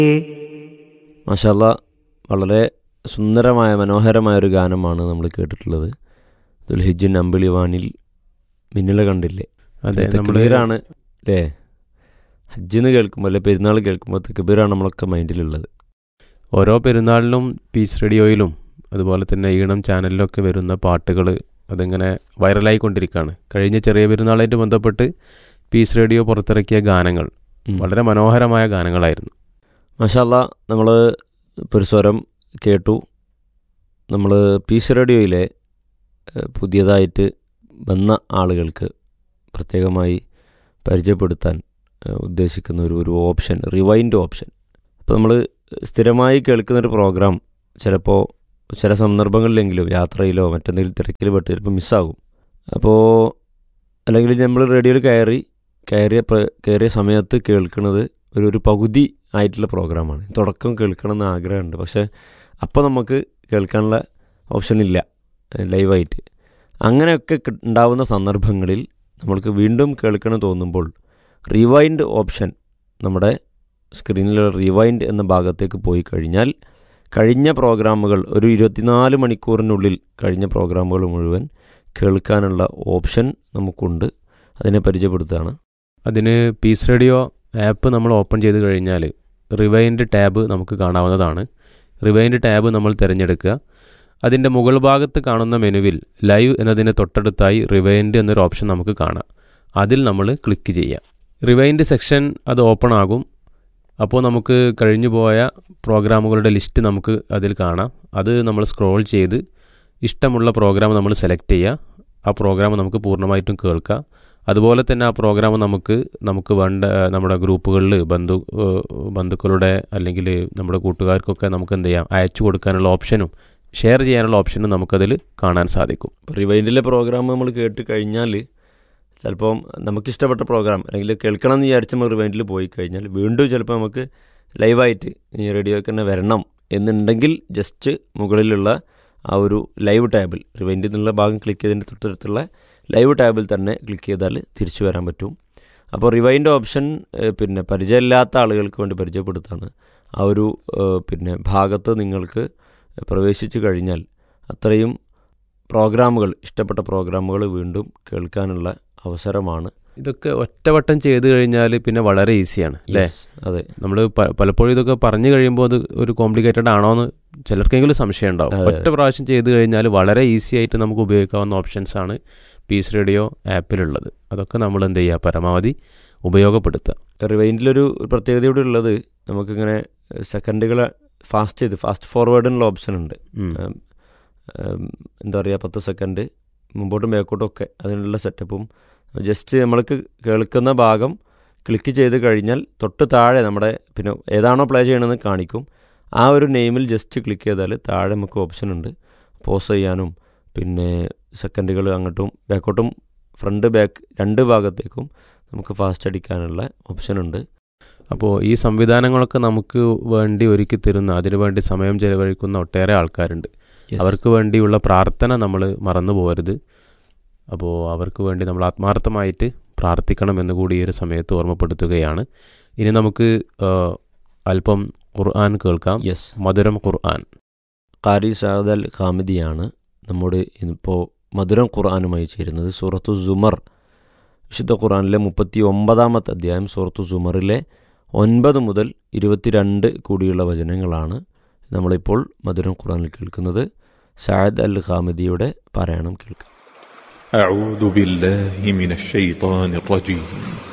മാഷാല്ല വളരെ സുന്ദരമായ മനോഹരമായ ഒരു ഗാനമാണ് നമ്മൾ കേട്ടിട്ടുള്ളത് ദുൽഹിജിൻ അമ്പിളി വാനിൽ മിന്നല കണ്ടില്ലേ അതെ നമ്മൾ തെക്കുബീറാണ് അല്ലേ ഹജ്ജിന്ന് കേൾക്കുമ്പോൾ അല്ലെ പെരുന്നാൾ കേൾക്കുമ്പോൾ തെക്കുബീറാണ് നമ്മളൊക്കെ മൈൻഡിലുള്ളത് ഓരോ പെരുന്നാളിലും പീസ് റേഡിയോയിലും അതുപോലെ തന്നെ ഈണം ചാനലിലൊക്കെ വരുന്ന പാട്ടുകൾ അതിങ്ങനെ വൈറലായിക്കൊണ്ടിരിക്കുകയാണ് കഴിഞ്ഞ ചെറിയ പെരുന്നാളായിട്ട് ബന്ധപ്പെട്ട് പീസ് റേഡിയോ പുറത്തിറക്കിയ ഗാനങ്ങൾ ഉം. വളരെ മനോഹരമായ ഗാനങ്ങളായിരുന്നു മാഷാല്ല നമ്മൾ ഇപ്പോൾ ഒരു സ്വരം കേട്ടു നമ്മൾ പീസ് റേഡിയോയിലെ ഏഹ്, പുതിയതായിട്ട് വന്ന ആളുകൾക്ക് പ്രത്യേകമായി പരിചയപ്പെടുത്താൻ ഏഹ്, ഉദ്ദേശിക്കുന്ന ഒരു ഒരു ഓപ്ഷൻ റിവൈൻഡ് ഓപ്ഷൻ അപ്പോൾ നമ്മൾ സ്ഥിരമായി കേൾക്കുന്നൊരു പ്രോഗ്രാം ചിലപ്പോൾ ചില സന്ദർഭങ്ങളിലെങ്കിലും യാത്രയിലോ മറ്റെന്തെങ്കിലും തിരക്കിൽ പെട്ട് ചിലപ്പോൾ മിസ്സാകും അപ്പോൾ അല്ലെങ്കിൽ നമ്മൾ റേഡിയോയിൽ കയറി കയറിയ പ്ര- കയറിയ സമയത്ത് കേൾക്കുന്നത് ഒരു ഒരു പകുതി ആയിട്ടുള്ള പ്രോഗ്രാമാണ് തുടക്കം കേൾക്കണം എന്ന് ആഗ്രഹമുണ്ട് പക്ഷേ അപ്പോൾ നമുക്ക് കേൾക്കാനുള്ള ഓപ്ഷൻ ഇല്ല ഏഹ് ലൈവായിട്ട് അങ്ങനെയൊക്കെ കി- ഉണ്ടാവുന്ന സന്ദർഭങ്ങളിൽ നമ്മൾക്ക് വീണ്ടും കേൾക്കണം തോന്നുമ്പോൾ റിവൈൻഡ് ഓപ്ഷൻ നമ്മുടെ സ്ക്രീനിലുള്ള റിവൈൻഡ് എന്ന ഭാഗത്തേക്ക് പോയി കഴിഞ്ഞാൽ കഴിഞ്ഞ പ്രോഗ്രാമുകൾ ഒരു ഇരുപത്തിനാല് മണിക്കൂറിനുള്ളിൽ കഴിഞ്ഞ പ്രോഗ്രാമുകൾ മുഴുവൻ കേൾക്കാനുള്ള ഓപ്ഷൻ നമുക്കുണ്ട് അതിനെ പരിചയപ്പെടുത്തുകയാണ് അതിന് പീസ് റേഡിയോ ആപ്പ് നമ്മൾ ഓപ്പൺ ചെയ്ത് കഴിഞ്ഞാൽ റിവൈൻഡ് ടാബ് നമുക്ക് കാണാവുന്നതാണ് റിവൈൻഡ് ടാബ് നമ്മൾ തിരഞ്ഞെടുക്കുക അതിൻ്റെ മുകൾ ഭാഗത്ത് കാണുന്ന മെനുവിൽ ലൈവ് എന്നതിന് തൊട്ടടുത്തായി റിവൈൻഡ് എന്നൊരു ഓപ്ഷൻ നമുക്ക് കാണാം അതിൽ നമ്മൾ ക്ലിക്ക് ചെയ്യാം റിവൈൻഡ് സെക്ഷൻ അത് ഓപ്പൺ ആകും അപ്പോൾ നമുക്ക് കഴിഞ്ഞു പോയ പ്രോഗ്രാമുകളുടെ ലിസ്റ്റ് നമുക്ക് അതിൽ കാണാം അത് നമ്മൾ സ്ക്രോൾ ചെയ്ത് ഇഷ്ടമുള്ള പ്രോഗ്രാം നമ്മൾ സെലക്ട് ചെയ്യുക ആ പ്രോഗ്രാം നമുക്ക് പൂർണ്ണമായിട്ടും കേൾക്കാം അതുപോലെ തന്നെ ആ പ്രോഗ്രാം നമുക്ക് നമുക്ക് വേണ്ട നമ്മുടെ ഗ്രൂപ്പുകളിൽ ബന്ധു ഏഹ് ബന്ധുക്കളുടെ അല്ലെങ്കിൽ നമ്മുടെ കൂട്ടുകാർക്കൊക്കെ നമുക്ക് എന്ത് ചെയ്യാം അയച്ചു കൊടുക്കാനുള്ള ഓപ്ഷനും ഷെയർ ചെയ്യാനുള്ള ഓപ്ഷനും നമുക്കതിൽ കാണാൻ സാധിക്കും ഇപ്പോൾ റിവൈൻഡിലെ പ്രോഗ്രാം നമ്മൾ കേട്ട് കഴിഞ്ഞാൽ ചിലപ്പം നമുക്കിഷ്ടപ്പെട്ട പ്രോഗ്രാം അല്ലെങ്കിൽ കേൾക്കണം എന്ന് വിചാരിച്ച് നമ്മൾ റിവൈൻഡിൽ പോയി കഴിഞ്ഞാൽ വീണ്ടും ചിലപ്പോൾ നമുക്ക് ലൈവായിട്ട് ഈ റേഡിയോയ്ക്ക് തന്നെ വരണം എന്നുണ്ടെങ്കിൽ ജസ്റ്റ് മുകളിലുള്ള ആ ഒരു ലൈവ് ടാബിൽ റിവൈൻഡിൽ നിന്നുള്ള ഭാഗം ക്ലിക്ക് ചെയ്തതിൻ്റെ തൊട്ടടുത്തുള്ള ലൈവ് ടാബിൽ തന്നെ ക്ലിക്ക് ചെയ്താൽ തിരിച്ചു വരാൻ പറ്റും അപ്പോൾ റിവൈൻഡ് ഓപ്ഷൻ ഏഹ്, പിന്നെ പരിചയമില്ലാത്ത ആളുകൾക്ക് വേണ്ടി പരിചയപ്പെടുത്താണ് ആ ഒരു ഏഹ്, പിന്നെ ഭാഗത്ത് നിങ്ങൾക്ക് പ്രവേശിച്ചു കഴിഞ്ഞാൽ അത്രയും പ്രോഗ്രാമുകൾ ഇഷ്ടപ്പെട്ട പ്രോഗ്രാമുകൾ വീണ്ടും കേൾക്കാനുള്ള അവസരമാണ് ഇതൊക്കെ ഒറ്റവട്ടം ചെയ്ത് കഴിഞ്ഞാൽ പിന്നെ വളരെ ഈസിയാണ് അല്ലേ Yes, അതെ നമ്മൾ പലപ്പോഴും ഇതൊക്കെ പറഞ്ഞു കഴിയുമ്പോൾ അത് ഒരു കോംപ്ലിക്കേറ്റഡ് ആണോ എന്ന് ചിലർക്കെങ്കിലും സംശയം ഉണ്ടാവും അതെ. ഒറ്റ പ്രാവശ്യം ചെയ്ത് കഴിഞ്ഞാൽ വളരെ ഈസി ആയിട്ട് നമുക്ക് ഉപയോഗിക്കാവുന്ന ഓപ്ഷൻസ് ആണ് പീസ് റേഡിയോ ആപ്പിലുള്ളത് അതൊക്കെ നമ്മൾ എന്ത് ചെയ്യുക പരമാവധി ഉപയോഗപ്പെടുത്തുക റിവൈൻഡിലൊരു പ്രത്യേകത കൂടി ഉള്ളത് നമുക്കിങ്ങനെ സെക്കൻഡുകൾ ഫാസ്റ്റ് ചെയ്ത് ഫാസ്റ്റ് ഫോർവേഡിനുള്ള ഓപ്ഷൻ ഉണ്ട് ഉം. ഉം, ഉം, എന്താ പറയുക പത്ത് സെക്കൻഡ് മുമ്പോട്ടും ബാക്കോട്ടും ഒക്കെ അതിനുള്ള സെറ്റപ്പും ജസ്റ്റ് നമ്മൾക്ക് കേൾക്കുന്ന ഭാഗം ക്ലിക്ക് ചെയ്ത് കഴിഞ്ഞാൽ തൊട്ട് താഴെ നമ്മുടെ പിന്നെ ഏതാണോ പ്ലേ ചെയ്യണമെന്ന് കാണിക്കും ആ ഒരു നെയിമിൽ ജസ്റ്റ് ക്ലിക്ക് ചെയ്താൽ താഴെ നമുക്ക് ഓപ്ഷൻ ഉണ്ട് പോസ് ചെയ്യാനും പിന്നെ സെക്കൻഡുകൾ അങ്ങോട്ടും ബാക്കോട്ടും ഫ്രണ്ട് ബാക്ക് രണ്ട് ഭാഗത്തേക്കും നമുക്ക് ഫാസ്റ്റ് അടിക്കാനുള്ള ഓപ്ഷൻ ഉണ്ട് അപ്പോൾ ഈ സംവിധാനങ്ങളൊക്കെ നമുക്ക് വേണ്ടി ഒരുക്കി തരുന്ന അതിനുവേണ്ടി സമയം ചെലവഴിക്കുന്ന ഒട്ടേറെ ആൾക്കാരുണ്ട് അവർക്ക് വേണ്ടിയുള്ള പ്രാർത്ഥന നമ്മൾ മറന്നു പോകരുത് അപ്പോൾ അവർക്ക് വേണ്ടി നമ്മൾ ആത്മാർത്ഥമായിട്ട് പ്രാർത്ഥിക്കണം എന്ന് കൂടി ഈ ഒരു സമയത്ത് ഓർമ്മപ്പെടുത്തുകയാണ് ഇനി നമുക്ക് ആ, അല്പം ഖുർആൻ കേൾക്കാം യെസ് മധുരം ഖുർആൻ ഖാരി സാദ് അൽ ഖാമിദിയാണ് നമ്മോട് ഇപ്പോൾ മധുരം ഖുർആാനുമായി ചേരുന്നത് സൂറത്തു സുമർ വിശുദ്ധ ഖുർആാനിലെ മുപ്പത്തി ഒമ്പതാമത്തെ അധ്യായം സൂറത്തു സുമറിലെ ഒൻപത് മുതൽ ഇരുപത്തിരണ്ട് കൂടിയുള്ള വചനങ്ങളാണ് നമ്മളിപ്പോൾ മധുരം ഖുർആാനിൽ കേൾക്കുന്നത് സായദ് അൽ ഖാമിദിയുടെ പാരായണം കേൾക്കാം أعوذ بالله من الشيطان الرجيم